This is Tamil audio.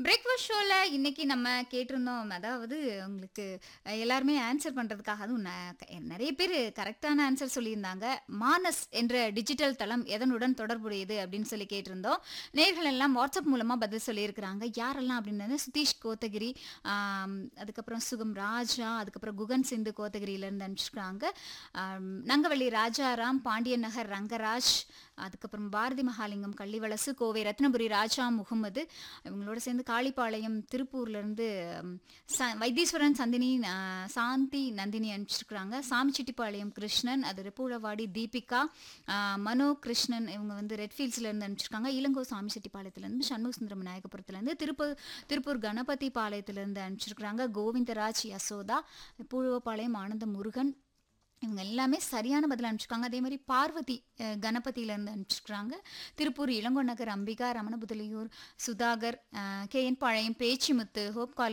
பிரேக்ஃபாஸ்ட் ஷோல இன்னைக்கு நம்ம கேட்டிருந்தோம். அதாவது உங்களுக்கு அ எல்லாருமே ஆன்சர் பண்றதுக்காக அதுவும் ந க நெறைய பேரு கரெக்ட்டான ஆன்சர் சொல்லியிருந்தாங்க. மானஸ் என்ற டிஜிட்டல் தளம் எதனுடன் தொடர்புடையது அப்படின்னு சொல்லி கேட்டிருந்தோம். நேயர்கள் எல்லாம் வாட்ஸ்அப் மூலமா பதில் சொல்லியிருக்கிறாங்க. யாரெல்லாம் அப்படின்னது சுதீஷ் கோத்தகிரி, ஆம் அதுக்கப்புறம் சுகம் ராஜா, அதுக்கப்புறம் குகன் சிந்து கோத்தகிரியிலேருந்து அனுப்பிச்சிருக்காங்க. அம் நங்கவள்ளி ராஜாராம், பாண்டியன் நகர் ரங்கராஜ், அதுக்கப்புறம் பாரதி மகாலிங்கம் கள்ளிவலசு, கோவை ரத்னபுரி ராஜா முகமது, இவங்களோட சேர்ந்து காளிப்பாளையம் திருப்பூர்லேருந்து ச வைத்தீஸ்வரன் சந்தினி அ சாந்தி நந்தினி அனுப்பிச்சிருக்கிறாங்க. சாமிச்செட்டிப்பாளையம் கிருஷ்ணன், அது ரெப்பூழவாடி தீபிகா, அ மனோ கிருஷ்ணன் இவங்க வந்து ரெட்ஃபீல்ட்ஸ்லேருந்து அனுப்பிச்சிருக்காங்க. இளங்கோ சாமிச்செட்டிப்பாளையத்துலேருந்து, சண்முகசுந்தரம் விநாயகபுரத்துலேருந்து, திருப்பூர் திருப்பூர் கணபதி பாளையத்துலேருந்து அனுப்பிச்சிருக்கிறாங்க. கோவிந்தராஜ் யசோதா, பூழுவப்பாளையம் ஆனந்த முருகன் இவங்க எல்லாமே சரியான பதில் அனுப்பிச்சிருக்காங்க. அதே மாரி பார்வதி அ கணபதியிலேருந்து அனுப்பிச்சிருக்கிறாங்க. திருப்பூர் இளங்கோ நகர் அம்பிகா, ரமணபுதலியூர் சுதாகர், அ கே.என். பாளையம் பேச்சிமுத்து, ஹோப் கால்